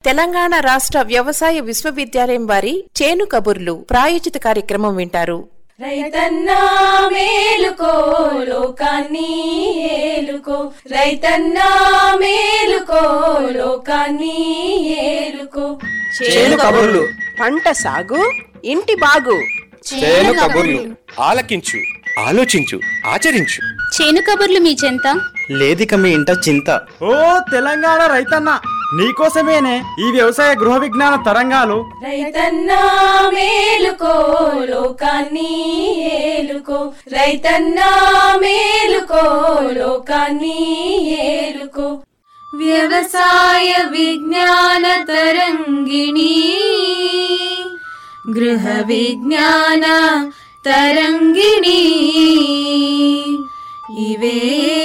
తెలంగాణ రాష్ట్ర వ్యవసాయ విశ్వవిద్యాలయం వారి చేను కబుర్లు ప్రాయోజిత కార్యక్రమం వింటారు రైతన్నా మేలుకో లోకాన్ని ఏలుకో రైతన్నా మేలుకో లోకాన్ని ఏలుకో చేను కబుర్లు పంట సాగు ఇంటి బాగు చేను కబుర్లు ఆలకించు ఆలోచించు ఆచరించు చేను కబుర్లు మీ చెంత లేదిక మీ ఇంట చింత ఓ తెలంగాణ రైతన్న నీకోసమేనే ఈ వ్యవసాయ గృహ విజ్ఞాన తరంగాలు రైతన్నా మేలుకో లోకాన్ని ఏలుకో రైతన్నా మేలుకో లోకాన్ని ఏలుకో వ్యవసాయ విజ్ఞాన తరంగిణి గృహ విజ్ఞాన తరంగిణి ఇవే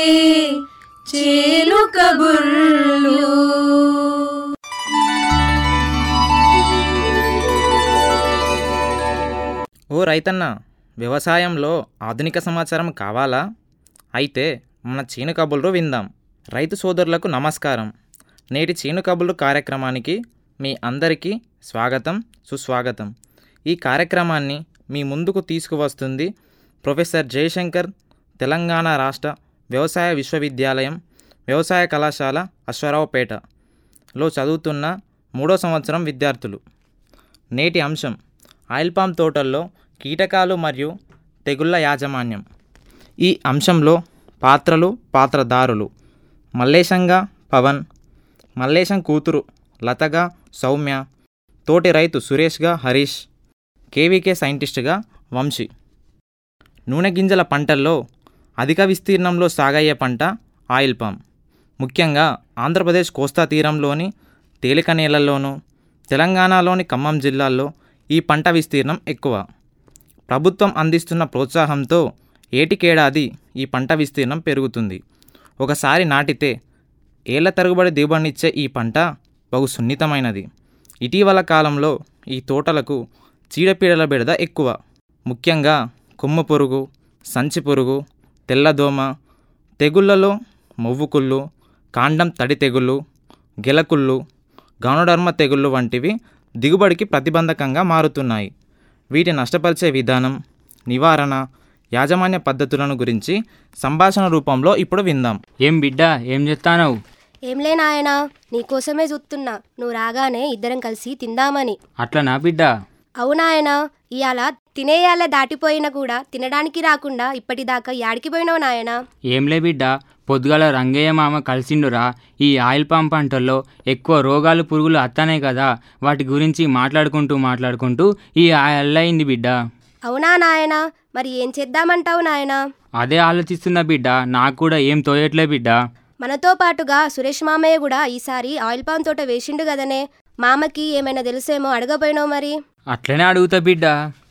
చేలు కబుర్లు ఓ రైతన్న వ్యవసాయంలో ఆధునిక సమాచారం కావాలా అయితే మన చేను కబుర్లు విందాం రైతు సోదరులకు నమస్కారం నేటి చేను కబుర్లు కార్యక్రమానికి మీ అందరికీ స్వాగతం సుస్వాగతం ఈ కార్యక్రమాన్ని మీ ముందుకు తీసుకువస్తుంది ప్రొఫెసర్ జయశంకర్ తెలంగాణ రాష్ట్ర వ్యవసాయ విశ్వవిద్యాలయం వ్యవసాయ కళాశాల అశ్వరావుపేటలో చదువుతున్న మూడో సంవత్సరం విద్యార్థులు నేటి అంశం ఆయిల్ పామ్ తోటల్లో కీటకాలు మరియు తెగుళ్ళ యాజమాన్యం ఈ అంశంలో పాత్రలు పాత్రదారులు మల్లేశంగా పవన్ మల్లేశం కూతురు లతగా సౌమ్య తోటి రైతు సురేష్గా హరీష్ కేవీకే సైంటిస్టుగా వంశీ నూనె గింజల పంటల్లో అధిక విస్తీర్ణంలో సాగయ్యే పంట ఆయిల్ పామ్ ముఖ్యంగా ఆంధ్రప్రదేశ్ కోస్తా తీరంలోని తేలిక నేలల్లోనూ తెలంగాణలోని ఖమ్మం జిల్లాల్లో ఈ పంట విస్తీర్ణం ఎక్కువ ప్రభుత్వం అందిస్తున్న ప్రోత్సాహంతో ఏటికేడాది ఈ పంట విస్తీర్ణం పెరుగుతుంది ఒకసారి నాటితే ఏళ్ల తరబడి దిగుబడినిచ్చే ఈ పంట బహు సున్నితమైనది ఇటీవల కాలంలో ఈ తోటలకు చీడపీడల బెడద ఎక్కువ ముఖ్యంగా కొమ్ము పురుగు సంచి పురుగు తెల్లదోమ తెగుళ్లలో మొవ్వుకుళ్ళు కాండం తడి తెగుళ్ళు గెలకుళ్ళు గౌనడర్మ తెగుళ్ళు వంటివి దిగుబడికి ప్రతిబంధకంగా మారుతున్నాయి వీటి నష్టపరిచే విధానం నివారణ యాజమాన్య పద్ధతులను గురించి సంభాషణ రూపంలో ఇప్పుడు విందాం ఏం బిడ్డ ఏం చెప్తానవు ఏంలే నాయనా నీకోసమే చూస్తున్నా నువ్వు రాగానే ఇద్దరం కలిసి తిందామని అట్లనా బిడ్డ అవునాయనా ఇవాళ తినేయాల దాటిపోయినా కూడా తినడానికి రాకుండా ఇప్పటిదాకా యాడికి పోయినావు నాయనా ఏంలే బిడ్డ పొద్దుగాల రంగయ్య మామ కలిసిండురా ఈ ఆయిల్ పంప్ పంటల్లో ఎక్కువ రోగాలు పురుగులు అత్తనే కదా వాటి గురించి మాట్లాడుకుంటూ మాట్లాడుకుంటూ ఈ అల్లయింది బిడ్డ అవునా నాయనా మరి ఏం చేద్దామంటావు నాయనా అదే ఆలోచిస్తున్న బిడ్డ నాకు కూడా ఏం తోయట్లే బిడ్డ మనతో పాటుగా సురేష్ మామయ్య కూడా ఈసారి ఆయిల్ పామ్ తోట వేసిండు కదనే మామకి ఏమైనా తెలుసేమో అడగపోయినావు మరి అట్లనే అడుగుతా బిడ్డ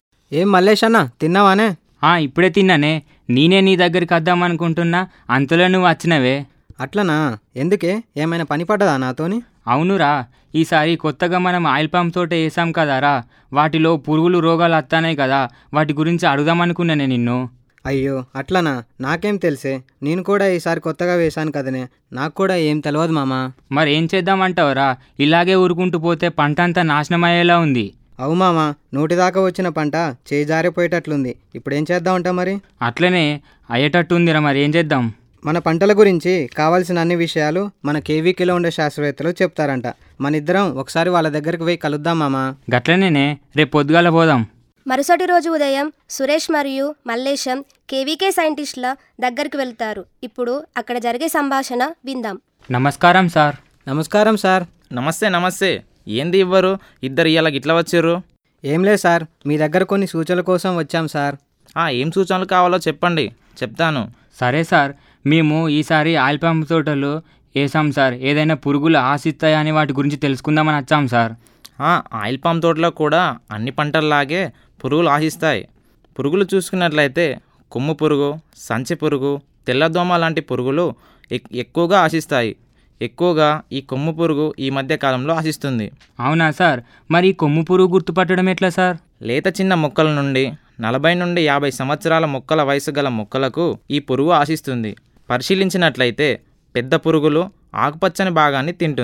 ఏం మల్లేష్ అన్న తిన్నావానే ఆ ఇప్పుడే తిన్నానే నేనే నీ దగ్గరికి వద్దామనుకుంటున్నా అంతలో నువ్వు వచ్చినవే అట్లనా ఎందుకే ఏమైనా పని పడ్డదా నాతోని అవునురా ఈసారి కొత్తగా మనం ఆయిల్ పంప్ తోట వేసాం కదారా వాటిలో పురుగులు రోగాలు వస్తాయి కదా వాటి గురించి అడుగుదామనుకున్నానే నిన్ను అయ్యో అట్లనా నాకేం తెలుసే నేను కూడా ఈసారి కొత్తగా వేశాను కదనే నాకు కూడా ఏం తెలియదు మామా మరి ఏం చేద్దామంటావురా ఇలాగే ఊరుకుంటూ పోతే పంట అంతా నాశనం అయ్యేలా ఉంది అవు మామా నోటిదాకా వచ్చిన పంట చేయి జారిపోయేటట్లుంది ఇప్పుడు ఏం చేద్దామంటా మరి అట్లనే అయ్యేటట్టుందిరా మరి ఏం చేద్దాం మన పంటల గురించి కావాల్సిన అన్ని విషయాలు మన కేవీకిలో ఉండే శాస్త్రవేత్తలు చెప్తారంట మన ఇద్దరం ఒకసారి వాళ్ళ దగ్గరికి పోయి కలుద్దాం మామా గట్లనేనే రేపు పొద్దుగాల పోదాం మరుసటి రోజు ఉదయం సురేష్ మరియు మల్లేశం కేవీకే సైంటిస్టుల దగ్గరికి వెళ్తారు ఇప్పుడు అక్కడ జరిగే సంభాషణ విందాం నమస్కారం సార్ నమస్కారం సార్ నమస్తే నమస్తే ఏంది ఇవ్వరు ఇద్దరు ఇవాళ గిట్ల వచ్చారు ఏం లేదు సార్ మీ దగ్గర కొన్ని సూచనల కోసం వచ్చాం సార్ ఆ, ఏం సూచనలు కావాలో చెప్పండి చెప్తాను సరే సార్ మేము ఈసారి ఆయిల్ పంప్ తోటలు వేసాం సార్ ఏదైనా పురుగులు ఆశిస్తాయా అని వాటి గురించి తెలుసుకుందామని వచ్చాం సార్ ఆ, ఆయిల్ పామ్ తోటలో కూడా అన్ని పంటల్లాగే పురుగులు ఆశిస్తాయి పురుగులు చూసుకున్నట్లయితే కొమ్ము పురుగు సంచి పురుగు తెల్లదోమ లాంటి పురుగులు ఎక్- ఎక్కువగా ఆశిస్తాయి ఎక్కువగా ఈ కొమ్ము పురుగు ఈ మధ్య కాలంలో ఆశిస్తుంది అవునా సార్ మరి ఈ కొమ్ము పురుగు గుర్తుపట్టడం ఎట్లా సార్ లేత చిన్న మొక్కల నుండి నలభై నుండి యాభై సంవత్సరాల మొక్కల వయసు గల మొక్కలకు ఈ పురుగు ఆశిస్తుంది పరిశీలించినట్లయితే పెద్ద పురుగులు ఆకుపచ్చని భాగాన్ని తింటుంది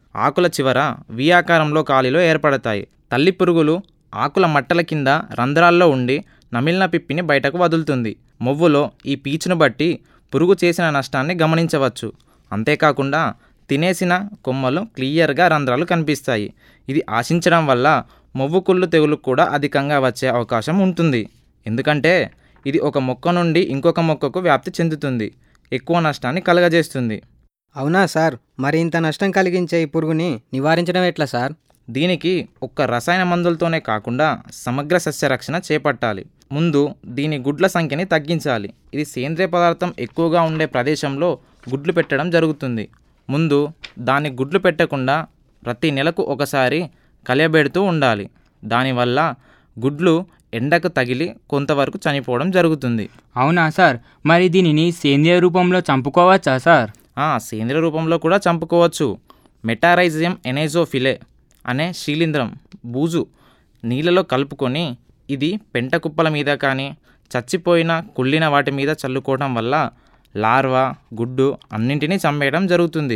ఆకుల చివర వి ఆకారంలో ఖాళీలో ఏర్పడతాయి తల్లి పురుగులు ఆకుల మట్టల కింద రంధ్రాల్లో ఉండి నమిలిన పిప్పిని బయటకు వదులుతుంది మొవ్వులో ఈ పీచును బట్టి పురుగు చేసిన నష్టాన్ని గమనించవచ్చు అంతేకాకుండా తినేసిన కొమ్మలు క్లియర్గా రంధ్రాలు కనిపిస్తాయి ఇది ఆశించడం వల్ల మొవ్వు కుళ్ళు తెగులు కూడా అధికంగా వచ్చే అవకాశం ఉంటుంది ఎందుకంటే ఇది ఒక మొక్క నుండి ఇంకొక మొక్కకు వ్యాప్తి చెందుతుంది ఎక్కువ నష్టాన్ని కలగజేస్తుంది అవునా సార్ మరి ఇంత నష్టం కలిగించే ఈ పురుగుని నివారించడం ఎట్లా సార్ దీనికి ఒక్క రసాయన మందులతోనే కాకుండా సమగ్ర సస్యరక్షణ చేపట్టాలి ముందు దీని గుడ్ల సంఖ్యని తగ్గించాలి ఇది సేంద్రియ పదార్థం ఎక్కువగా ఉండే ప్రదేశంలో గుడ్లు పెట్టడం జరుగుతుంది ముందు దాన్ని గుడ్లు పెట్టకుండా ప్రతి నెలకు ఒకసారి కలియబెడుతూ ఉండాలి దానివల్ల గుడ్లు ఎండకు తగిలి కొంతవరకు చనిపోవడం జరుగుతుంది అవునా సార్ మరి దీనిని సేంద్రియ రూపంలో చంపుకోవచ్చా సార్ ఆ, సేంద్రియ రూపంలో కూడా చంపుకోవచ్చు మెటారైజియం ఎనైజోఫిలే అనే శీలింద్రం బూజు నీళ్ళలో కలుపుకొని ఇది పెంట కుప్పల మీద కానీ చచ్చిపోయిన కుళ్ళిన వాటి మీద చల్లుకోవడం వల్ల లార్వా గుడ్డు అన్నింటినీ చంపేయడం జరుగుతుంది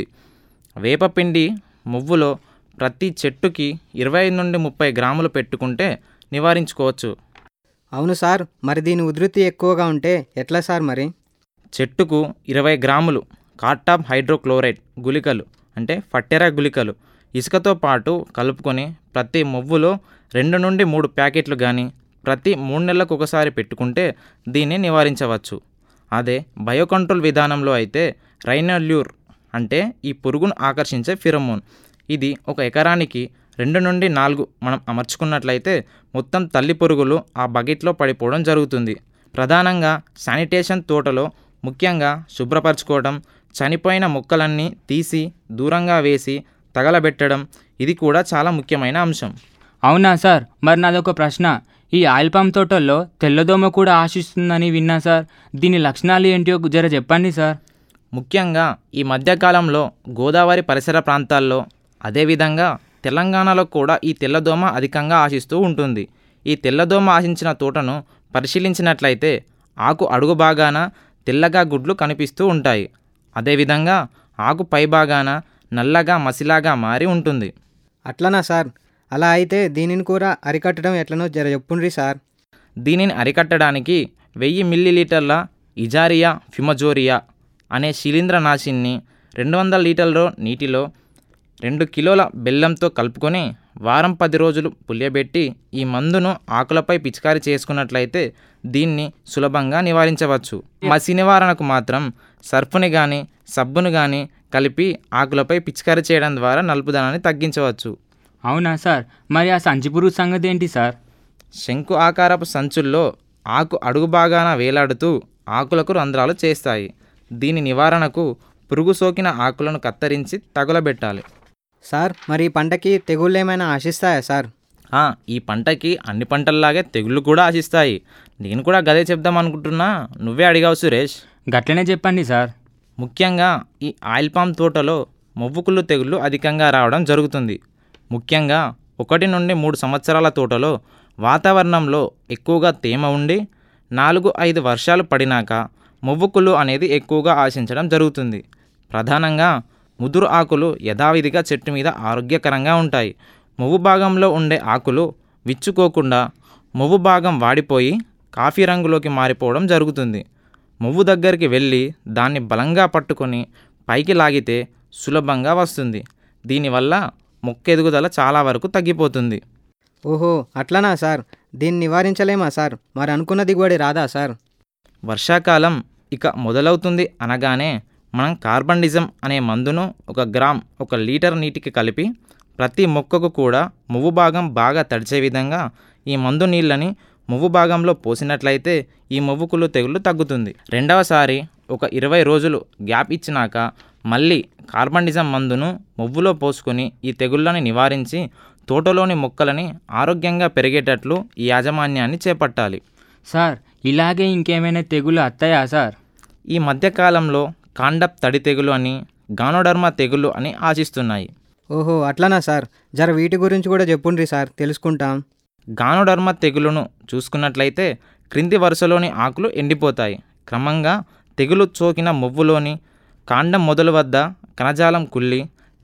వేపపిండి మువ్వులో ప్రతి చెట్టుకి ఇరవై ఐదు నుండి ముప్పై గ్రాములు పెట్టుకుంటే నివారించుకోవచ్చు అవును సార్ మరి దీని ఉధృతి ఎక్కువగా ఉంటే ఎట్లా సార్ మరి చెట్టుకు ఇరవై గ్రాములు కార్టాప్ హైడ్రోక్లోరైడ్ గుళికలు అంటే ఫట్టెరా గుళికలు ఇసుకతో పాటు కలుపుకొని ప్రతి మొవ్వులో రెండు నుండి మూడు ప్యాకెట్లు కానీ ప్రతి మూడు నెలలకు ఒకసారి పెట్టుకుంటే దీన్ని నివారించవచ్చు అదే బయోకంట్రోల్ విధానంలో అయితే రైనల్యూర్ అంటే ఈ పురుగును ఆకర్షించే ఫిరమోన్ ఇది ఒక ఎకరానికి రెండు నుండి నాలుగు మనం అమర్చుకున్నట్లయితే మొత్తం తల్లి పురుగులు ఆ బకెట్లో పడిపోవడం జరుగుతుంది ప్రధానంగా శానిటేషన్ తోటలో ముఖ్యంగా శుభ్రపరచుకోవడం చనిపోయిన మొక్కలన్నీ తీసి దూరంగా వేసి తగలబెట్టడం ఇది కూడా చాలా ముఖ్యమైన అంశం అవునా సార్ మరి నాదొక ప్రశ్న ఈ ఆయిల్ పామ్ తోటల్లో తెల్లదోమ కూడా ఆశిస్తుందని విన్నా సార్ దీని లక్షణాలు ఏంటో జర చెప్పండి సార్ ముఖ్యంగా ఈ మధ్యకాలంలో గోదావరి పరిసర ప్రాంతాల్లో అదేవిధంగా తెలంగాణలో కూడా ఈ తెల్లదోమ అధికంగా ఆశిస్తూ ఉంటుంది ఈ తెల్లదోమ ఆశించిన తోటను పరిశీలించినట్లయితే ఆకు అడుగు భాగాన తెల్లగా గుడ్లు కనిపిస్తూ ఉంటాయి అదేవిధంగా ఆకు పైభాగాన నల్లగా మసిలాగా మారి ఉంటుంది అట్లనా సార్ అలా అయితే దీనిని కూడా అరికట్టడం ఎట్లనో జర చెప్పుండ్రి సార్ దీనిని అరికట్టడానికి వెయ్యి మిల్లీలీటర్ల ఇజారియా ఫిమజోరియా అనే శిలీంద్రనాశిని రెండు వందల లీటర్ల నీటిలో రెండు కిలోల బెల్లంతో కలుపుకొని వారం పది రోజులు పులియబెట్టి ఈ మందును ఆకులపై పిచికారి చేసుకున్నట్లయితే దీన్ని సులభంగా నివారించవచ్చు మసి నివారణకు మాత్రం సర్ఫుని కానీ సబ్బును కానీ కలిపి ఆకులపై పిచికారి చేయడం ద్వారా నలుపుదనాన్ని తగ్గించవచ్చు అవునా సార్ మరి ఆ సంచి పురుగు సంగతి ఏంటి సార్ శంకు ఆకారపు సంచుల్లో ఆకు అడుగు భాగాన వేలాడుతూ ఆకులకు రంధ్రాలు చేస్తాయి దీని నివారణకు పురుగు సోకిన ఆకులను కత్తిరించి తగులబెట్టాలి సార్ మరి ఈ పంటకి తెగుళ్ళు ఏమైనా ఆశిస్తాయా సార్ ఆ, ఈ పంటకి అన్ని పంటల్లాగే తెగుళ్ళు కూడా ఆశిస్తాయి నేను కూడా గదే చెప్దాం అనుకుంటున్నా నువ్వే అడిగావు సురేష్ గట్లనే చెప్పండి సార్ ముఖ్యంగా ఈ ఆయిల్ పామ్ తోటలో మొవ్వుకుళ్ళు తెగుళ్ళు అధికంగా రావడం జరుగుతుంది ముఖ్యంగా ఒకటి నుండి మూడు సంవత్సరాల తోటలో వాతావరణంలో ఎక్కువగా తేమ ఉండి నాలుగు ఐదు వర్షాలు పడినాక మొవ్వుకుళ్ళు అనేది ఎక్కువగా ఆశించడం జరుగుతుంది ప్రధానంగా ముదురు ఆకులు యథావిధిగా చెట్టు మీద ఆరోగ్యకరంగా ఉంటాయి మొవ్వు భాగంలో ఉండే ఆకులు విచ్చుకోకుండా మొవ్వు భాగం వాడిపోయి కాఫీ రంగులోకి మారిపోవడం జరుగుతుంది మొవ్వు దగ్గరికి వెళ్ళి దాన్ని బలంగా పట్టుకొని పైకి లాగితే సులభంగా వస్తుంది దీనివల్ల మొక్క ఎదుగుదల చాలా వరకు తగ్గిపోతుంది ఓహో అట్లనా సార్ దీన్ని నివారించలేమా సార్ మరి అనుకున్న దిగుబడి రాదా సార్ వర్షాకాలం ఇక మొదలవుతుంది అనగానే మనం కార్బండిజం అనే మందును ఒక గ్రామ్ ఒక లీటర్ నీటికి కలిపి ప్రతి మొక్కకు కూడా మువ్వు భాగం బాగా తడిచే విధంగా ఈ మందు నీళ్ళని మువ్వు భాగంలో పోసినట్లయితే ఈ మొవ్వుకులు తెగులు తగ్గుతుంది రెండవసారి ఒక ఇరవై రోజులు గ్యాప్ ఇచ్చినాక మళ్ళీ కార్బండిజం మందును మువ్వులో పోసుకొని ఈ తెగుళ్ళని నివారించి తోటలోని మొక్కలని ఆరోగ్యంగా పెరిగేటట్లు ఈ యాజమాన్యాన్ని చేపట్టాలి సార్ ఇలాగే ఇంకేమైనా తెగులు అత్తాయా సార్ ఈ మధ్యకాలంలో కాండప్ తడి తెగులు అని గానోడర్మా తెగులు అని ఆశిస్తున్నాయి ఓహో అట్లనా సార్ జర వీటి గురించి కూడా చెప్పుండ్రి సార్ తెలుసుకుంటాం గానోడర్మా తెగులును చూసుకున్నట్లయితే క్రింది వరుసలోని ఆకులు ఎండిపోతాయి క్రమంగా తెగులు సోకిన మొవ్వులోని కాండం మొదలు వద్ద కణజాలం కుళ్ళి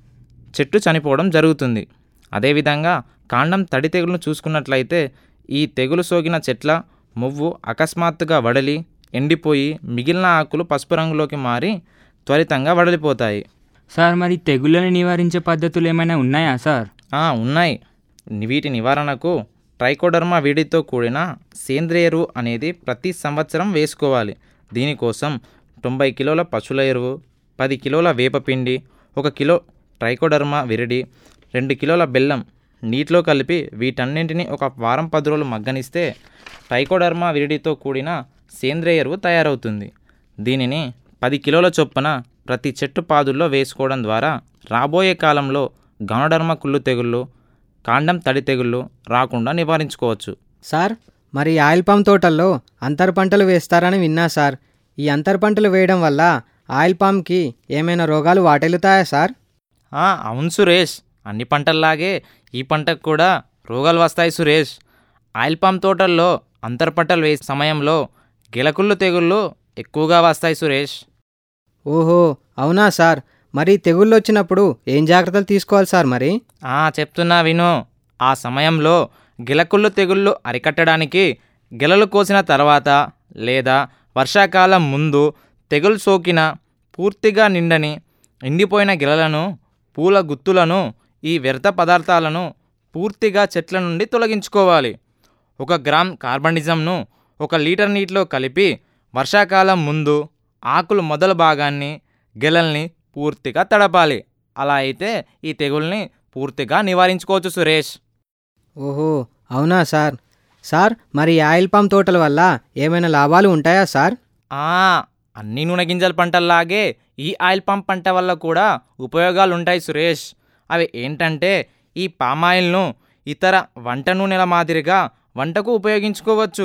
చెట్టు చనిపోవడం జరుగుతుంది అదేవిధంగా కాండం తడి తెగులును చూసుకున్నట్లయితే ఈ తెగులు సోకిన చెట్ల మువ్వు అకస్మాత్తుగా వడలి ఎండిపోయి మిగిలిన ఆకులు పసుపు రంగులోకి మారి త్వరితంగా వడలిపోతాయి సార్ మరి తెగుళ్ళని నివారించే పద్ధతులు ఏమైనా ఉన్నాయా సార్ ఆ, ఉన్నాయి వీటి నివారణకు ట్రైకోడర్మా వీడితో కూడిన సేంద్రియ ఎరువు అనేది ప్రతి సంవత్సరం వేసుకోవాలి దీనికోసం తొంభై కిలోల పశువుల ఎరువు పది కిలోల వేపపిండి ఒక కిలో ట్రైకోడర్మా విరిడి రెండు కిలోల బెల్లం నీటిలో కలిపి వీటన్నింటిని ఒక వారం పది రోజులు మగ్గనిస్తే ట్రైకోడర్మా విరిడితో కూడిన సేంద్రియ ఎరువు తయారవుతుంది దీనిని పది కిలోల చొప్పున ప్రతి చెట్టు పాదుల్లో వేసుకోవడం ద్వారా రాబోయే కాలంలో గౌనడర్మ కుళ్ళు తెగుళ్ళు కాండం తడి తెగుళ్ళు రాకుండా నివారించుకోవచ్చు సార్ మరి ఆయిల్ పామ్ తోటల్లో అంతర పంటలు వేస్తారని విన్నా సార్ ఈ అంతర పంటలు వేయడం వల్ల ఆయిల్ పామ్కి ఏమైనా రోగాలు వాటిల్లుతాయా సార్ ఆ, అవును సురేష్ అన్ని పంటల్లాగే ఈ పంటకు కూడా రోగాలు వస్తాయి సురేష్ ఆయిల్ పామ్ తోటల్లో అంతర పంటలు వేసే సమయంలో గిలకుళ్ళు తెగుళ్ళు ఎక్కువగా వస్తాయి సురేష్ ఓహో అవునా సార్ మరి తెగుళ్ళు వచ్చినప్పుడు ఏం జాగ్రత్తలు తీసుకోవాలి సార్ మరి ఆ చెప్తున్నా విను ఆ సమయంలో గిలకుళ్ళు తెగుళ్ళు అరికట్టడానికి గిలలు కోసిన తర్వాత లేదా వర్షాకాలం ముందు తెగులు సోకిన పూర్తిగా నిండని ఎండిపోయిన గిలలను పూల గుత్తులను ఈ వ్యర్థ పదార్థాలను పూర్తిగా చెట్ల నుండి తొలగించుకోవాలి ఒక గ్రామ్ కార్బనిజంను ఒక లీటర్ నీటిలో కలిపి వర్షాకాలం ముందు ఆకులు మొదల భాగాన్ని గెలల్ని పూర్తిగా తడపాలి అలా అయితే ఈ తెగుల్ని పూర్తిగా నివారించుకోవచ్చు సురేష్ ఓహో అవునా సార్ సార్ మరి ఈ ఆయిల్ పామ్ తోటల వల్ల ఏమైనా లాభాలు ఉంటాయా సార్ ఆ, అన్ని నూనె గింజల పంటల్లాగే ఈ ఆయిల్ పంప్ పంట వల్ల కూడా ఉపయోగాలు ఉంటాయి సురేష్ అవి ఏంటంటే ఈ పామాయిల్ను ఇతర వంట నూనెల మాదిరిగా వంటకు ఉపయోగించుకోవచ్చు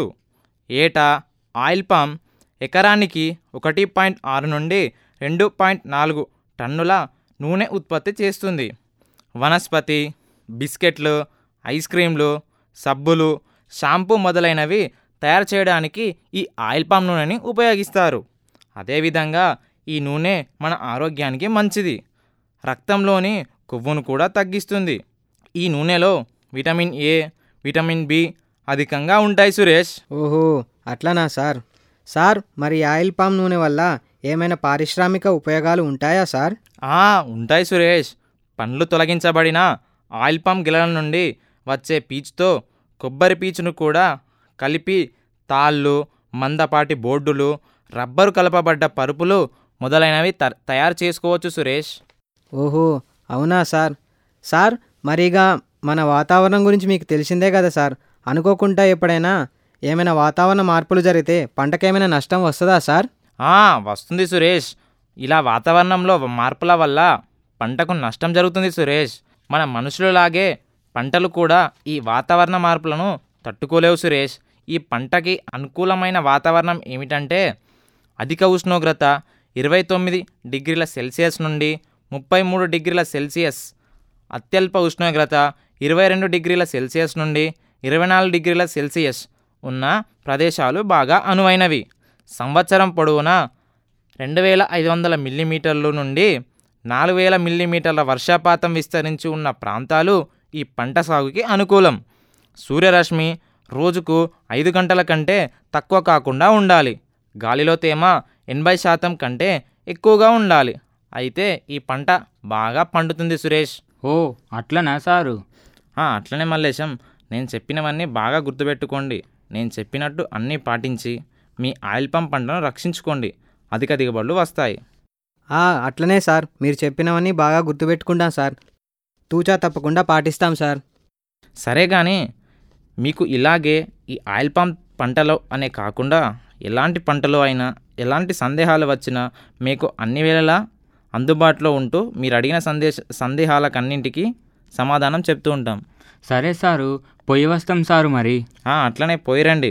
ఏటా ఆయిల్ పామ్ ఎకరానికి ఒకటి పాయింట్ ఆరు నుండి రెండు పాయింట్ నాలుగు టన్నుల నూనె ఉత్పత్తి చేస్తుంది వనస్పతి బిస్కెట్లు ఐస్ క్రీంలు సబ్బులు షాంపూ మొదలైనవి తయారు చేయడానికి ఈ ఆయిల్ పామ్ నూనెని ఉపయోగిస్తారు అదేవిధంగా ఈ నూనె మన ఆరోగ్యానికి మంచిది రక్తంలోని కొవ్వును కూడా తగ్గిస్తుంది ఈ నూనెలో విటమిన్ ఏ విటమిన్ బి అధికంగా ఉంటాయి సురేష్ ఓహో అట్లానా సార్ సార్ మరి ఈ ఆయిల్ పామ్ నూనె వల్ల ఏమైనా పారిశ్రామిక ఉపయోగాలు ఉంటాయా సార్ ఆ, ఉంటాయి సురేష్ పండ్లు తొలగించబడిన ఆయిల్ పామ్ గిలల నుండి వచ్చే పీచుతో కొబ్బరి పీచును కూడా కలిపి తాళ్ళు మందపాటి బోర్డులు రబ్బరు కలపబడ్డ పరుపులు మొదలైనవి త- తయారు చేసుకోవచ్చు సురేష్ ఓహో అవునా సార్ సార్ మరిగా మన వాతావరణం గురించి మీకు తెలిసిందే కదా సార్ అనుకోకుండా ఎప్పుడైనా ఏమైనా వాతావరణ మార్పులు జరిగితే పంటకేమైనా నష్టం వస్తుందా సార్ ఆ, వస్తుంది సురేష్ ఇలా వాతావరణంలో మార్పుల వల్ల పంటకు నష్టం జరుగుతుంది సురేష్ మన మనుషులలాగే పంటలు కూడా ఈ వాతావరణ మార్పులను తట్టుకోలేవు సురేష్ ఈ పంటకి అనుకూలమైన వాతావరణం ఏమిటంటే అధిక ఉష్ణోగ్రత ఇరవై తొమ్మిది డిగ్రీల సెల్సియస్ నుండి ముప్పై మూడు డిగ్రీల సెల్సియస్ అత్యల్ప ఉష్ణోగ్రత ఇరవై రెండు డిగ్రీల సెల్సియస్ నుండి ఇరవై నాలుగు డిగ్రీల సెల్సియస్ ఉన్న ప్రదేశాలు బాగా అనువైనవి సంవత్సరం పొడవునా రెండు వేల ఐదు వందల మిల్లీమీటర్లు నుండి నాలుగు వేల మిల్లీమీటర్ల వర్షపాతం విస్తరించి ఉన్న ప్రాంతాలు ఈ పంట సాగుకి అనుకూలం సూర్యరశ్మి రోజుకు ఐదు గంటల కంటే తక్కువ కాకుండా ఉండాలి గాలిలో తేమ ఎనభై శాతం కంటే ఎక్కువగా ఉండాలి అయితే ఈ పంట బాగా పండుతుంది సురేష్ ఓ అట్లనా సారు ఆ, అట్లనే మల్లేశం నేను చెప్పినవన్నీ బాగా గుర్తుపెట్టుకోండి నేను చెప్పినట్టు అన్నీ పాటించి మీ ఆయిల్ పంప్ పంటను రక్షించుకోండి అధిక దిగుబడులు వస్తాయి ఆ, అట్లనే సార్ మీరు చెప్పినవన్నీ బాగా గుర్తుపెట్టుకుంటాం సార్ తూచా తప్పకుండా పాటిస్తాం సార్ సరే కానీ మీకు ఇలాగే ఈ ఆయిల్ పంప్ పంటలో అనే కాకుండా ఎలాంటి పంటలో అయినా ఎలాంటి సందేహాలు వచ్చినా మీకు అన్ని వేళలా అందుబాటులో ఉంటూ మీరు అడిగిన సందేశ సందేహాలకన్నింటికి సమాధానం చెప్తూ ఉంటాం సరే సారు పొయ్యి వస్తాం సారు మరి ఆ, అట్లనే పోయిరండి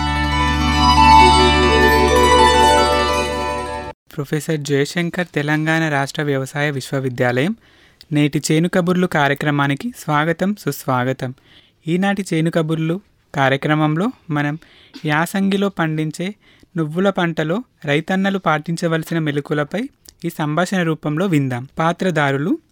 ప్రొఫెసర్ జయశంకర్ తెలంగాణ రాష్ట్ర వ్యవసాయ విశ్వవిద్యాలయం నేటి చేను కబుర్లు కార్యక్రమానికి స్వాగతం సుస్వాగతం ఈనాటి చేను కబుర్లు కార్యక్రమంలో మనం యాసంగిలో పండించే నువ్వుల పంటలో రైతన్నలు పాటించవలసిన మెలకులపై ఈ సంభాషణ రూపంలో విందాం పాత్రదారులు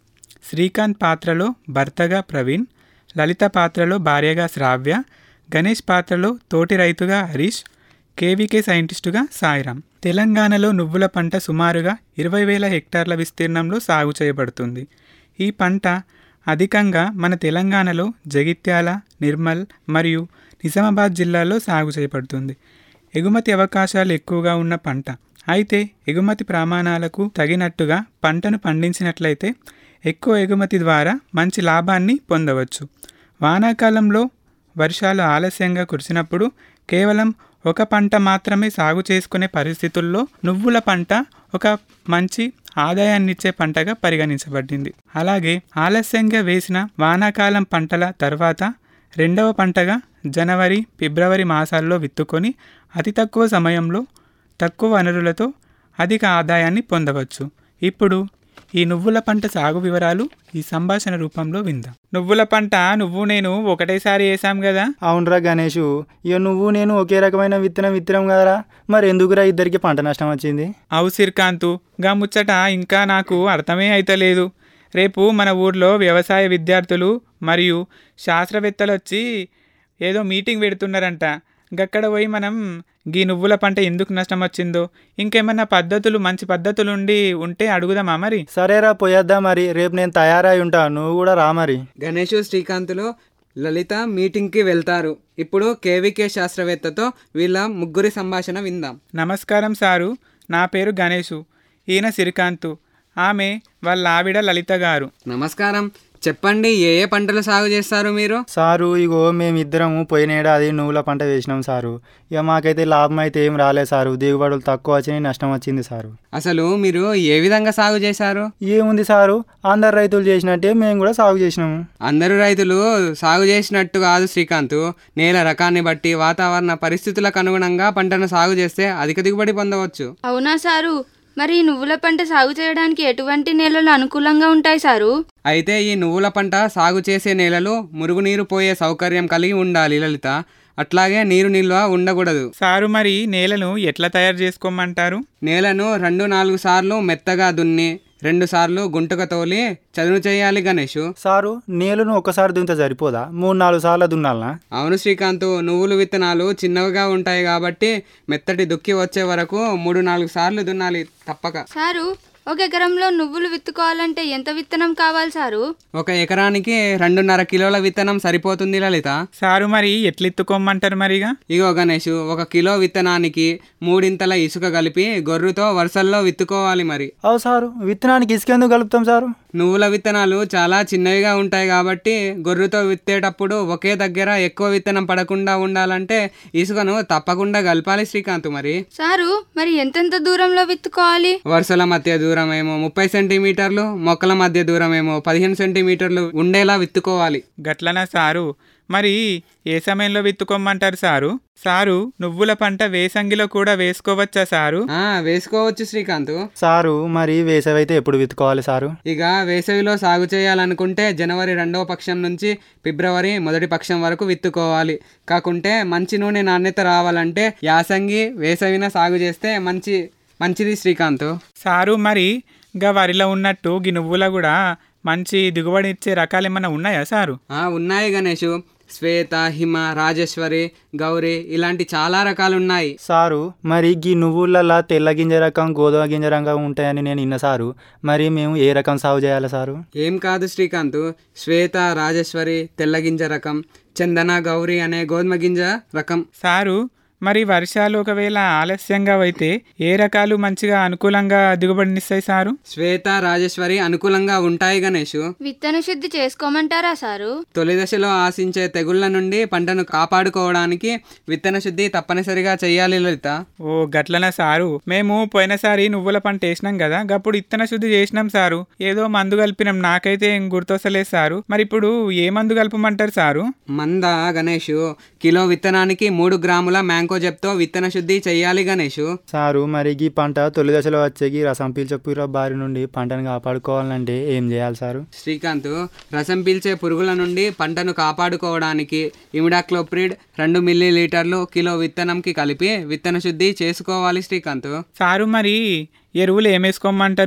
శ్రీకాంత్ పాత్రలో భర్తగా ప్రవీణ్ లలిత పాత్రలో భార్యగా శ్రావ్య గణేష్ పాత్రలో తోటి రైతుగా హరీష్ కేవీకే సైంటిస్టుగా సాయిరాం తెలంగాణలో నువ్వుల పంట సుమారుగా ఇరవై వేల హెక్టార్ల విస్తీర్ణంలో సాగు చేయబడుతుంది ఈ పంట అధికంగా మన తెలంగాణలో జగిత్యాల నిర్మల్ మరియు నిజామాబాద్ జిల్లాల్లో సాగు చేయబడుతుంది ఎగుమతి అవకాశాలు ఎక్కువగా ఉన్న పంట అయితే ఎగుమతి ప్రమాణాలకు తగినట్టుగా పంటను పండించినట్లయితే ఎక్కువ ఎగుమతి ద్వారా మంచి లాభాన్ని పొందవచ్చు వానాకాలంలో వర్షాలు ఆలస్యంగా కురిసినప్పుడు కేవలం ఒక పంట మాత్రమే సాగు చేసుకునే పరిస్థితుల్లో నువ్వుల పంట ఒక మంచి ఆదాయాన్నిచ్చే పంటగా పరిగణించబడింది అలాగే ఆలస్యంగా వేసిన వానాకాలం పంటల తర్వాత రెండవ పంటగా జనవరి ఫిబ్రవరి మాసాల్లో విత్తుకొని అతి తక్కువ సమయంలో తక్కువ వనరులతో అధిక ఆదాయాన్ని పొందవచ్చు ఇప్పుడు ఈ నువ్వుల పంట సాగు వివరాలు ఈ సంభాషణ రూపంలో విందాం నువ్వుల పంట నువ్వు నేను ఒకటేసారి వేసాం కదా అవునరా గణేష్ ఇక నువ్వు నేను ఒకే రకమైన విత్తనం విత్తనం కదరా మరి ఎందుకురా ఇద్దరికి పంట నష్టం వచ్చింది అవు సిర్కాంతు గా ముచ్చట ఇంకా నాకు అర్థమే అయితలేదు రేపు మన ఊర్లో వ్యవసాయ విద్యార్థులు మరియు శాస్త్రవేత్తలు వచ్చి ఏదో మీటింగ్ పెడుతున్నారంట గక్కడ పోయి మనం గీ నువ్వుల పంట ఎందుకు నష్టం వచ్చిందో ఇంకేమన్నా పద్ధతులు మంచి పద్ధతులు ఉండి ఉంటే అడుగుదామా మరి సరేరా పోయేద్దా మరి రేపు నేను తయారై ఉంటా నువ్వు కూడా రా మరి గణేష్ శ్రీకాంత్లు లలిత మీటింగ్కి వెళ్తారు ఇప్పుడు కేవీకే శాస్త్రవేత్తతో వీళ్ళ ముగ్గురి సంభాషణ విందాం నమస్కారం సారు నా పేరు గణేషు ఈయన సిరికాంతు ఆమె వాళ్ళ ఆవిడ లలిత గారు నమస్కారం చెప్పండి ఏ ఏ పంటలు సాగు చేస్తారు మీరు సారు ఇగో మేమిద్దరము పోయిన ఏడాది నువ్వుల పంట వేసినాం సారు ఇక మాకైతే లాభం అయితే ఏం రాలేదు సారు దిగుబడులు తక్కువ వచ్చినాయి నష్టం వచ్చింది సారు అసలు మీరు ఏ విధంగా సాగు చేశారు ఏముంది సారు అందరు రైతులు చేసినట్టే మేము కూడా సాగు చేసినాము అందరూ రైతులు సాగు చేసినట్టు కాదు శ్రీకాంత్ నేల రకాన్ని బట్టి వాతావరణ పరిస్థితులకు అనుగుణంగా పంటను సాగు చేస్తే అధిక దిగుబడి పొందవచ్చు అవునా సారు మరి ఈ నువ్వుల పంట సాగు చేయడానికి ఎటువంటి నేలలు అనుకూలంగా ఉంటాయి సారు అయితే ఈ నువ్వుల పంట సాగు చేసే నేలలు మురుగునీరు పోయే సౌకర్యం కలిగి ఉండాలి లలిత అట్లాగే నీరు నిల్వ ఉండకూడదు సారు మరి నేలను ఎట్లా తయారు చేసుకోమంటారు నేలను రెండు నాలుగు సార్లు మెత్తగా దున్ని రెండు సార్లు గుంటక తోలి చదును చేయాలి గణేష్ సారు నేలను ఒకసారి దున్నితే సరిపోదా మూడు నాలుగు సార్లు దున్నాలనా అవును శ్రీకాంత్ నువ్వులు విత్తనాలు చిన్నవిగా ఉంటాయి కాబట్టి మెత్తటి దుక్కి వచ్చే వరకు మూడు నాలుగు సార్లు దున్నాలి తప్పక సారు ఒక ఎకరంలో నువ్వులు విత్తుకోవాలంటే ఎంత విత్తనం కావాలి సారు ఒక ఎకరానికి రెండున్నర కిలోల విత్తనం సరిపోతుంది లలిత సారు మరి ఎట్లెత్తుకోమంటారు మరిగా ఇగో గణేష్ ఒక కిలో విత్తనానికి మూడింతల ఇసుక కలిపి గొర్రుతో వరుసల్లో విత్తుకోవాలి మరి అవు సారు విత్తనానికి ఇసుకెందుకు కలుపుతాం సారు నువ్వుల విత్తనాలు చాలా చిన్నవిగా ఉంటాయి కాబట్టి గొర్రుతో విత్తేటప్పుడు ఒకే దగ్గర ఎక్కువ విత్తనం పడకుండా ఉండాలంటే ఇసుకను తప్పకుండా కలపాలి శ్రీకాంత్ మరి సారు మరి ఎంతెంత దూరంలో విత్తుకోవాలి వరుసల మధ్య దూరం ఏమో ముప్పై సెంటీమీటర్లు మొక్కల మధ్య దూరం ఏమో పదిహేను సెంటీమీటర్లు ఉండేలా విత్తుకోవాలి గట్లనా సారు మరి ఏ సమయంలో విత్తుకోమంటారు సారు సారు నువ్వుల పంట వేసంగిలో కూడా వేసుకోవచ్చా సారు ఆ వేసుకోవచ్చు శ్రీకాంత్ సారు మరి వేసవి అయితే ఎప్పుడు విత్తుకోవాలి సారు ఇక వేసవిలో సాగు చేయాలనుకుంటే జనవరి రెండవ పక్షం నుంచి ఫిబ్రవరి మొదటి పక్షం వరకు విత్తుకోవాలి కాకుంటే మంచి నూనె నాణ్యత రావాలంటే యాసంగి వేసవిన సాగు చేస్తే మంచి మంచిది శ్రీకాంత్ సారు మరి గా వరిలో ఉన్నట్టు గి నువ్వుల కూడా మంచి దిగుబడి ఇచ్చే రకాలు ఏమైనా ఉన్నాయా సారు ఆ, ఉన్నాయి గణేష్ శ్వేత హిమ రాజేశ్వరి గౌరీ ఇలాంటి చాలా రకాలు ఉన్నాయి సారు మరి గీ నువ్వులలా తెల్ల గింజ రకం గోధుమ గింజ రకం ఉంటాయని నేను విన్న సారు మరి మేము ఏ రకం సాగు చేయాలి సారు ఏం కాదు శ్రీకాంత్ శ్వేత రాజేశ్వరి తెల్లగింజ రకం చందన గౌరీ అనే గోధుమ గింజ రకం సారు మరి వర్షాలు ఒకవేళ ఆలస్యంగా అయితే ఏ రకాలు మంచిగా అనుకూలంగా దిగుబడినిస్తాయి సారు శ్వేత రాజేశ్వరి అనుకూలంగా ఉంటాయి గణేష్ విత్తన శుద్ధి చేసుకోమంటారా సారు తొలి దశలో ఆశించే తెగుళ్ల నుండి పంటను కాపాడుకోవడానికి విత్తన శుద్ధి తప్పనిసరిగా చేయాలి లలిత ఓ గట్లన సారు మేము పోయినసారి నువ్వుల పంట వేసినాం కదా గప్పుడు ఇత్తన శుద్ధి చేసినాం సారు ఏదో మందు కలిపినాం నాకైతే ఏం గుర్తొస్తలేదు సారు మరి ఇప్పుడు ఏ మందు కలపమంటారు సారు మంద గణేష్ కిలో విత్తనానికి మూడు గ్రాముల మ్యాంకో జెప్తో విత్తన శుద్ధి చేయాలి గణేష్ సారు మరి ఈ పంట తొలి దశలో వచ్చేకి రసం పీల్చపుర బారి నుండి పంటను కాపాడుకోవాలంటే ఏం చేయాలి సారు శ్రీకాంత్ రసం పీల్చే పురుగుల నుండి పంటను కాపాడుకోవడానికి ఇమిడాక్లోప్రిడ్ రెండు మిల్లీ లీటర్లు కిలో విత్తనంకి కలిపి విత్తన శుద్ధి చేసుకోవాలి శ్రీకాంత్ సారు మరి ఎరువులు ఏమేసుకోమంటారు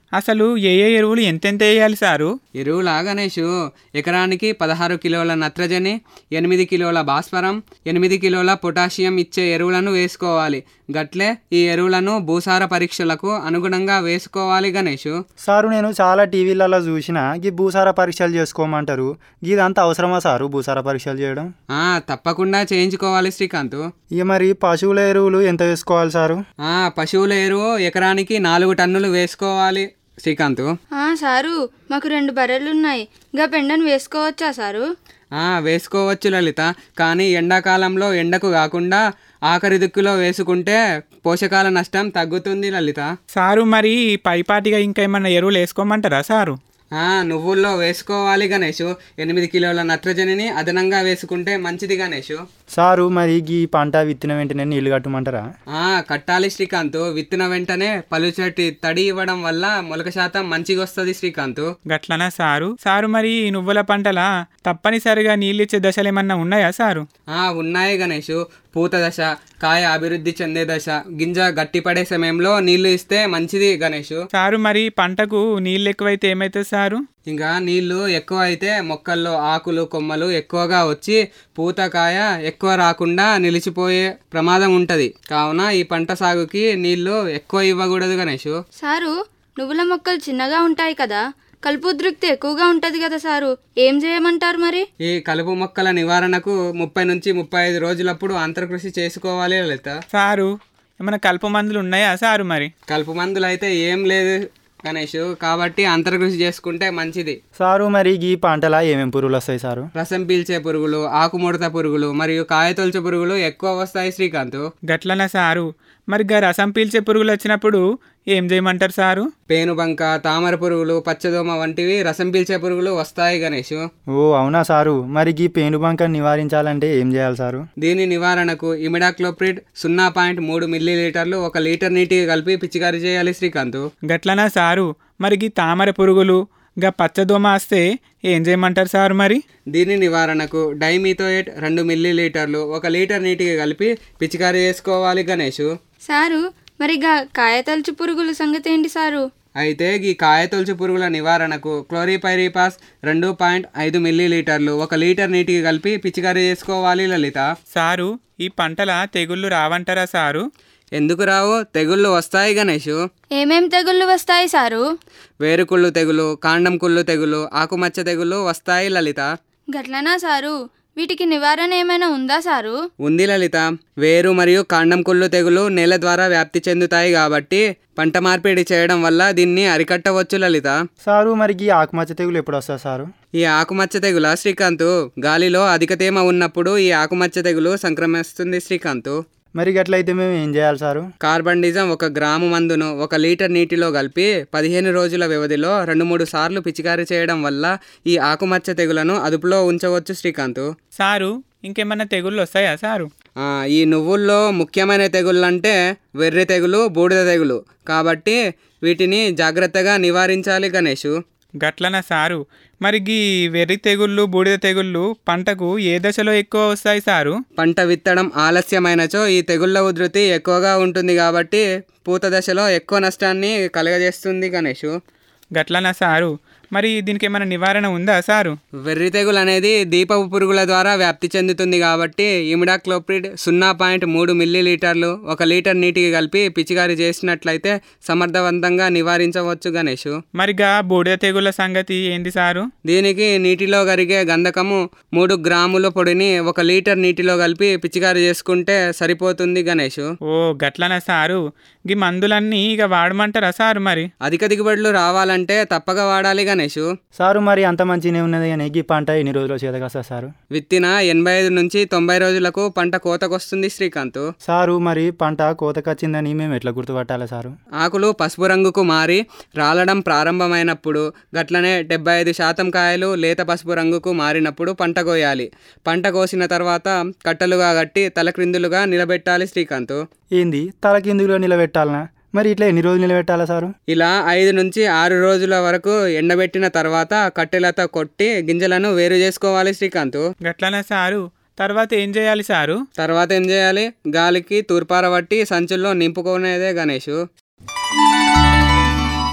అసలు ఏ ఏ ఎరువులు ఎంతెంత వేయాలి సారు ఎరువులా గణేష్ ఎకరానికి పదహారు కిలోల నత్రజని ఎనిమిది కిలోల భాస్వరం ఎనిమిది కిలోల పొటాషియం ఇచ్చే ఎరువులను వేసుకోవాలి గట్లే ఈ ఎరువులను భూసార పరీక్షలకు అనుగుణంగా వేసుకోవాలి గణేష్ సారు నేను చాలా టీవీలలో చూసిన గీ భూసార పరీక్షలు చేసుకోమంటారు గీదంతా అవసరమా సారు భూసార పరీక్షలు చేయడం ఆ, తప్పకుండా చేయించుకోవాలి శ్రీకాంత్ ఇక మరి పశువుల ఎరువులు ఎంత వేసుకోవాలి సారు ఆ, పశువుల ఎరువు ఎకరానికి నాలుగు టన్నులు వేసుకోవాలి శ్రీకాంత్ ఆ, సారు మాకు రెండు బర్రెలున్నాయి గా పెండను వేసుకోవచ్చా సారు ఆ, వేసుకోవచ్చు లలిత కానీ ఎండాకాలంలో ఎండకు కాకుండా ఆఖరి దిక్కులో వేసుకుంటే పోషకాల నష్టం తగ్గుతుంది లలిత సారు మరి పైపాటిగా ఇంకా ఏమన్నా ఎరువులు వేసుకోమంటారా సారు ఆ, నువ్వుల్లో వేసుకోవాలి గణేష్ ఎనిమిది కిలోల నత్రజనిని అదనంగా వేసుకుంటే మంచిది గణేష్ సారు మరి గీ పంట విత్తిన వెంటనే నీళ్లు కట్టమంటారా ఆ, కట్టాలి శ్రీకాంత్ విత్తిన వెంటనే పలుచటి తడి ఇవ్వడం వల్ల మొలక శాతం మంచిగా వస్తుంది శ్రీకాంత్ గట్లనా సారు సారు మరి ఈ నువ్వుల పంటల తప్పనిసరిగా నీళ్ళిచ్చే దశలు ఏమన్నా ఉన్నాయా సారు ఆ, ఉన్నాయి గణేష్ పూత దశ కాయ అభివృద్ధి చెందే దశ గింజ గట్టిపడే సమయంలో నీళ్లు ఇస్తే మంచిది గణేష్ సారు మరి పంటకు నీళ్ళు ఎక్కువైతే ఏమవుతుంది సారు ఇంకా నీళ్లు ఎక్కువ అయితే మొక్కల్లో ఆకులు కొమ్మలు ఎక్కువగా వచ్చి పూత కాయ ఎక్కువ రాకుండా నిలిచిపోయే ప్రమాదం ఉంటది కావున ఈ పంట సాగుకి నీళ్లు ఎక్కువ ఇవ్వకూడదు గణేష్ సారు నువ్వుల మొక్కలు చిన్నగా ఉంటాయి కదా కలుపు ఉద్రిక్తి ఎక్కువగా ఉంటది కదా సారు ఏం చేయమంటారు మరి ఈ కలుపు మొక్కల నివారణకు ముప్పై నుంచి ముప్పై ఐదు రోజులప్పుడు అంతర్కృషి చేసుకోవాలి లలిత సారు ఏమైనా కలుపు మందులు ఉన్నాయా సారు మరి కలుపు మందులు అయితే ఏం లేదు గణేష్ కాబట్టి అంతర్కృషి చేసుకుంటే మంచిది సారు మరి గీ పంటల ఏమేం పురుగులు వస్తాయి సారు రసం పీల్చే పురుగులు ఆకుముడత పురుగులు మరియు కాయతొలచు పురుగులు ఎక్కువ వస్తాయి శ్రీకాంత్ గట్లనా సారు మరి గా రసం పీల్చే పురుగులు వచ్చినప్పుడు ఏం చేయమంటారు సారు పేనుబంక తామర పురుగులు పచ్చదోమ వంటివి రసం పీల్చే పురుగులు వస్తాయి గణేష్ ఓ అవునా సారు మరి గీ పేనుబంక నివారించాలంటే ఏం చేయాలి సారు దీని నివారణకు ఇమిడాక్లోప్రిడ్ సున్నా పాయింట్ మూడు మిల్లీ లీటర్లు ఒక లీటర్ నీటికి కలిపి పిచికారీ చేయాలి శ్రీకాంత్ గట్లనా సారు మరి గీ తామర పురుగులు గా పచ్చదోమ వస్తే ఏం చేయమంటారు సారు మరి దీని నివారణకు డైమిథోయేట్ రెండు మిల్లీ లీటర్లు ఒక లీటర్ నీటికి కలిపి పిచికారీ చేసుకోవాలి గణేష్ సారు మరి గా కాయతలుచు పురుగుల సంగతి ఏంటి సారు అయితే ఈ కాయతొలచు పురుగుల నివారణకు క్లోరిపైరిపాస్ రెండు పాయింట్ ఐదు మిల్లీ లీటర్లు ఒక లీటర్ నీటికి కలిపి పిచికారీ చేసుకోవాలి లలిత సారు ఈ పంటల తెగుళ్ళు రావంటారా సారు ఎందుకు రావు తెగుళ్ళు వస్తాయి గణేష్ ఏమేం తెగుళ్ళు వస్తాయి సారు వేరుకుళ్ళు తెగులు కాండం కుళ్ళు తెగులు ఆకుమచ్చ తెగులు వస్తాయి లలిత గట్లనా సారు వీటికి నివారణ ఏమైనా ఉందా సారు ఉంది లలిత వేరు మరియు కాండం కుళ్ళు తెగులు నేల ద్వారా వ్యాప్తి చెందుతాయి కాబట్టి పంట మార్పిడి చేయడం వల్ల దీన్ని అరికట్టవచ్చు లలిత సారు మరి గీ ఆకుమచ్చ తెగులు ఎప్పుడు వస్తుంది సారు ఈ ఆకుమచ్చ తెగుల శ్రీకాంత్ గాలిలో అధిక తేమ ఉన్నప్పుడు ఈ ఆకుమచ్చ తెగులు సంక్రమిస్తుంది శ్రీకాంత్ మరి గట్లయితే మేము ఏం చేయాలి సారు కార్బండిజం ఒక గ్రాము మందును ఒక లీటర్ నీటిలో కలిపి పదిహేను రోజుల వ్యవధిలో రెండు మూడు సార్లు పిచికారీ చేయడం వల్ల ఈ ఆకుమచ్చ తెగులను అదుపులో ఉంచవచ్చు శ్రీకాంత్ సారు ఇంకేమన్నా తెగుళ్ళు వస్తాయా సారు ఆ, ఈ నువ్వుల్లో ముఖ్యమైన తెగుళ్ళు అంటే వెర్రి తెగులు బూడిద తెగులు కాబట్టి వీటిని జాగ్రత్తగా నివారించాలి గణేష్ గట్లనా సారు మరి గీ వెర్రి తెగుళ్ళు బూడిద తెగుళ్ళు పంటకు ఏ దశలో ఎక్కువ వస్తాయి సారు పంట విత్తడం ఆలస్యమైనచో ఈ తెగుళ్ళ ఉధృతి ఎక్కువగా ఉంటుంది కాబట్టి పూత దశలో ఎక్కువ నష్టాన్ని కలగజేస్తుంది గణేష్ గట్లనా సారు మరి దీనికి ఏమైనా నివారణ ఉందా సారు వెర్రి తెగులు అనేది దీపపు పురుగుల ద్వారా వ్యాప్తి చెందుతుంది కాబట్టి ఇమిడాక్లోప్రిడ్ సున్నా పాయింట్ మూడు మిల్లీ లీటర్లు ఒక లీటర్ నీటికి కలిపి పిచికారీ చేసినట్లయితే సమర్థవంతంగా నివారించవచ్చు గణేష్ మరిగా బూడిద తెగుళ్ళ సంగతి ఏంది సారు దీనికి నీటిలో కరిగే గంధకము మూడు గ్రాముల పొడిని ఒక లీటర్ నీటిలో కలిపి పిచికారీ చేసుకుంటే సరిపోతుంది గణేష్ ఓ గట్లనా సారు గీ మందులన్నీ ఇక వాడమంటారా సారు మరి అధిక దిగుబడులు రావాలంటే తప్పక వాడాలి గణేష్ సారు మరి అంత మంచిగానే ఉన్నది కానీ గీ పంట ఎన్ని రోజులు చేతకు వస్తుంది సారు విత్తిన ఎనభై ఐదు నుంచి తొంభై రోజులకు పంట కోతకొస్తుంది శ్రీకాంత్ సారు మరి పంట కోతకొచ్చిందని మేము ఎట్లా గుర్తుపట్టాలి సారు ఆకులు పసుపు రంగుకు మారి రాలడం ప్రారంభమైనప్పుడు గట్లనే డెబ్బై ఐదు శాతం కాయలు లేత పసుపు రంగుకు మారినప్పుడు పంట కోయాలి పంట కోసిన తర్వాత కట్టలుగా కట్టి తలక్రిందులుగా నిలబెట్టాలి శ్రీకాంత్ ఏంది తలకిందులో నిలబెట్టాలనా మరి ఇట్లా ఎన్ని రోజులు నిలబెట్టాలా సారు ఇలా ఐదు నుంచి ఆరు రోజుల వరకు ఎండబెట్టిన తర్వాత కట్టెలతో కొట్టి గింజలను వేరు చేసుకోవాలి శ్రీకాంత్ గట్లనా సారు తర్వాత ఏం చేయాలి సారు తర్వాత ఏం చేయాలి గాలికి తూర్పార పట్టి సంచుల్లో నింపుకునేదే గణేష్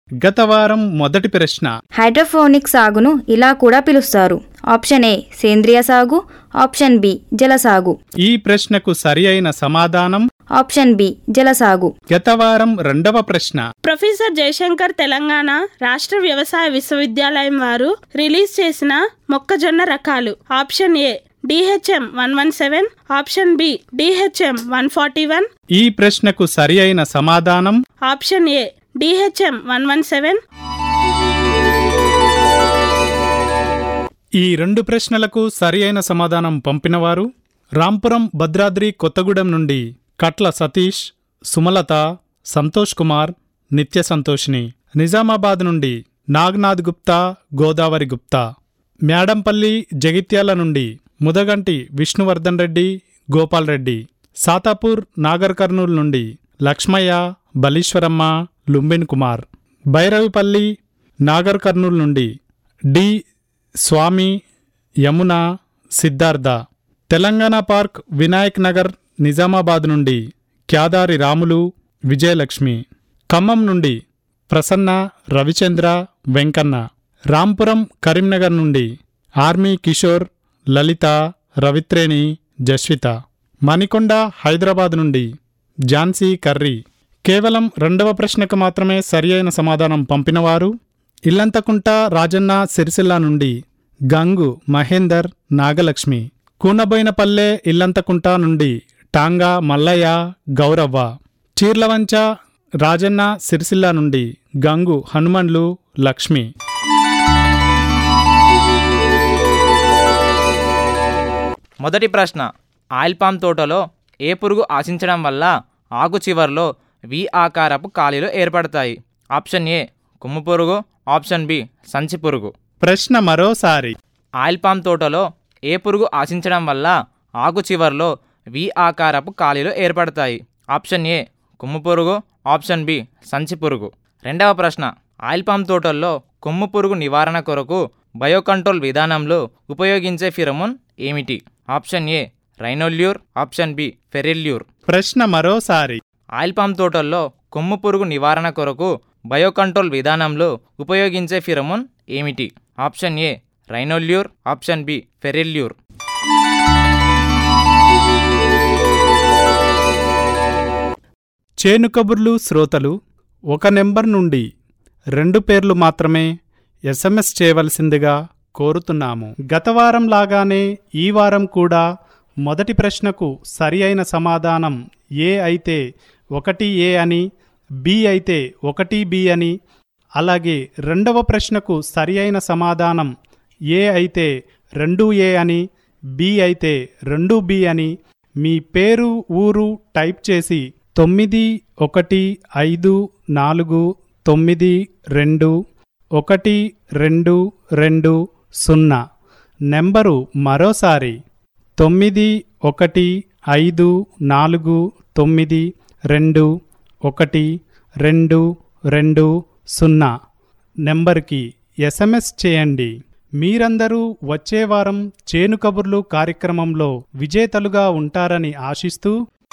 గత వారం మొదటి ప్రశ్న హైడ్రోఫోనిక్ సాగును ఇలా కూడా పిలుస్తారు ఆప్షన్ ఏ సేంద్రియ సాగు ఆప్షన్ బి జల సాగు ఈ ప్రశ్నకు సరి అయిన సమాధానం ఆప్షన్ బి జల సాగు గత వారం రెండవ ప్రశ్న ప్రొఫెసర్ జయశంకర్ తెలంగాణ రాష్ట్ర వ్యవసాయ విశ్వవిద్యాలయం వారు రిలీజ్ చేసిన మొక్కజొన్న రకాలు option A DHM one one seven option B DHM one forty one ఈ ప్రశ్నకు సరి అయిన సమాధానం option A DHM one one seven ఈ రెండు ప్రశ్నలకు సరి అయిన సమాధానం పంపినవారు రాంపురం భద్రాద్రి కొత్తగూడెం నుండి కట్ల సతీష్ సుమలత సంతోష్ కుమార్ నిత్య సంతోషిని నిజామాబాద్ నుండి నాగ్నాథ్ గుప్తా గోదావరి గుప్తా మేడంపల్లి జగిత్యాల నుండి ముదగంటి విష్ణువర్ధన్ రెడ్డి గోపాల్ రెడ్డి సాతాపూర్ నాగర్ కర్నూల్ నుండి లక్ష్మయ్య బలీశ్వరమ్మ లుంబిన్ కుమార్ భైరవిపల్లి నాగర్ కర్నూల్ నుండి డి స్వామి యమున సిద్ధార్థ తెలంగాణ పార్క్ వినాయక్ నగర్ నిజామాబాద్ నుండి క్యాదారి రాములు విజయలక్ష్మి ఖమ్మం నుండి ప్రసన్న రవిచంద్ర వెంకన్న రాంపురం కరీంనగర్ నుండి ఆర్మీ కిషోర్ లలిత రవిత్రేణి జస్విత మణికొండ హైదరాబాద్ నుండి ఝాన్సీ కర్రీ కేవలం రెండవ ప్రశ్నకు మాత్రమే సరియైన సమాధానం పంపినవారు ఇల్లంతకుంట రాజన్న సిరిసిల్ల నుండి గంగు మహేందర్ నాగలక్ష్మి కూనబోయినపల్లె ఇల్లంతకుంట నుండి టాంగా మల్లయ్య గౌరవ్వ చీర్లవంచ రాజన్న సిరిసిల్ల నుండి గంగు హనుమండ్లు లక్ష్మి మొదటి ప్రశ్న ఆయిల్ పామ్ తోటలో ఏ పురుగు ఆశించడం వల్ల ఆకు చివర్లో వి ఆకారపు ఖాళీలు ఏర్పడతాయి ఆప్షన్ ఏ కొమ్ము పురుగు ఆప్షన్ బి సంచి పురుగు ప్రశ్న మరోసారి ఆయిల్ పామ్ తోటలో ఏ పురుగు ఆశించడం వల్ల ఆకు చివర్లో వి ఆకారపు ఖాళీలు ఏర్పడతాయి ఆప్షన్ ఏ కొమ్ము పురుగు ఆప్షన్ బి సంచి పురుగు రెండవ ప్రశ్న ఆయిల్ పామ్ తోటల్లో కొమ్ము పురుగు నివారణ కొరకు బయోకంట్రోల్ విధానంలో ఉపయోగించే ఫిరమోన్ ఏమిటి option A rhinolure option B ferrolure ప్రశ్న మరోసారి ఆయిల్ పామ్ తోటల్లో కొమ్ము పురుగు నివారణ కొరకు బయోకంట్రోల్ విధానంలో ఉపయోగించే ఫిరమోన్ ఏమిటి option A rhinolure option B ferrolure చేను కబుర్లు శ్రోతలు ఒక నెంబర్ నుండి రెండు పేర్లు మాత్రమే ఎస్ఎంఎస్ చేయవలసిందిగా కోరుతున్నాము గత వారం లాగానే ఈ వారం కూడా మొదటి ప్రశ్నకు సరి అయిన సమాధానం ఏ అయితే ఒకటి ఏ అని బి అయితే ఒకటి బి అని అలాగే రెండవ ప్రశ్నకు సరి అయిన సమాధానం ఏ అయితే రెండు ఏ అని బి అయితే రెండు బి అని మీ పేరు ఊరు టైప్ చేసి తొమ్మిది ఒకటి ఐదు నాలుగు తొమ్మిది రెండు ఒకటి రెండు రెండు సున్నా నెంబరు మరోసారి తొమ్మిది ఒకటి ఐదు నాలుగు తొమ్మిది రెండు ఒకటి రెండు రెండు సున్నా నెంబర్కి ఎస్ఎంఎస్ చేయండి మీరందరూ వచ్చే వారం చేను కబుర్లు కార్యక్రమంలో విజేతలుగా ఉంటారని ఆశిస్తూ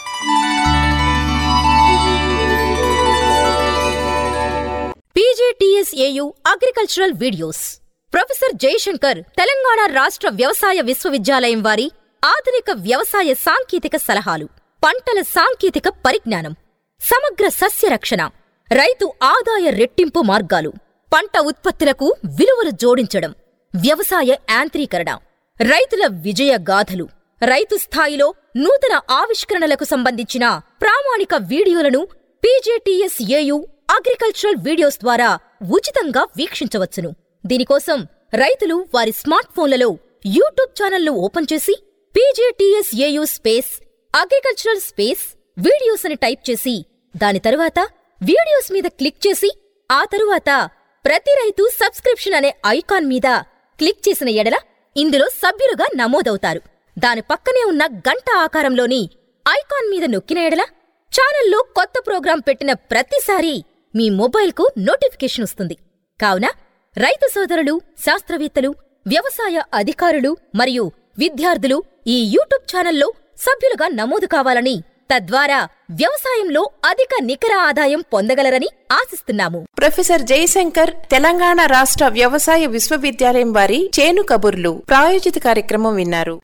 PGTSAU agricultural videos professor Jayashankar Telangana రాష్ట్ర వ్యవసాయ విశ్వవిద్యాలయం వారి ఆధునిక వ్యవసాయ సాంకేతిక సలహాలు పంటల సాంకేతిక పరిజ్ఞానం సమగ్ర సస్య రక్షణ రైతు ఆదాయ రెట్టింపు మార్గాలు పంట ఉత్పత్తులకు విలువలు జోడించడం వ్యవసాయ యాంత్రీకరణ రైతుల విజయ గాథలు రైతు స్థాయిలో నూతన ఆవిష్కరణలకు సంబంధించిన ప్రామాణిక వీడియోలను పీజేటీఎస్ఏయు అగ్రికల్చరల్ వీడియోస్ ద్వారా ఉచితంగా వీక్షించవచ్చును దీనికోసం రైతులు వారి స్మార్ట్ ఫోన్లలో యూట్యూబ్ ఛానల్ను ఓపెన్ చేసి PJTSAU space agricultural space videos అని టైప్ చేసి దాని తరువాత వీడియోస్ మీద క్లిక్ చేసి ఆ తరువాత ప్రతి రైతు సబ్స్క్రిప్షన్ అనే ఐకాన్ మీద క్లిక్ చేసిన ఎడల ఇందులో సభ్యులుగా నమోదవుతారు దాని పక్కనే ఉన్న గంట ఆకారంలోని ఐకాన్ మీద నొక్కిన ఎడల ఛానల్లో కొత్త ప్రోగ్రాం పెట్టిన ప్రతిసారి మీ మొబైల్కు నోటిఫికేషన్ వస్తుంది కావున రైతు సోదరులు శాస్త్రవేత్తలు వ్యవసాయ అధికారులు మరియు విద్యార్థులు ఈ యూట్యూబ్ ఛానల్లో సభ్యులుగా నమోదు కావాలని తద్వారా వ్యవసాయంలో అధిక నికర ఆదాయం పొందగలరని ఆశిస్తున్నాము ప్రొఫెసర్ జయశంకర్ తెలంగాణ రాష్ట్ర వ్యవసాయ విశ్వవిద్యాలయం వారి చేను కబుర్లు ప్రాయోజిత కార్యక్రమం విన్నారు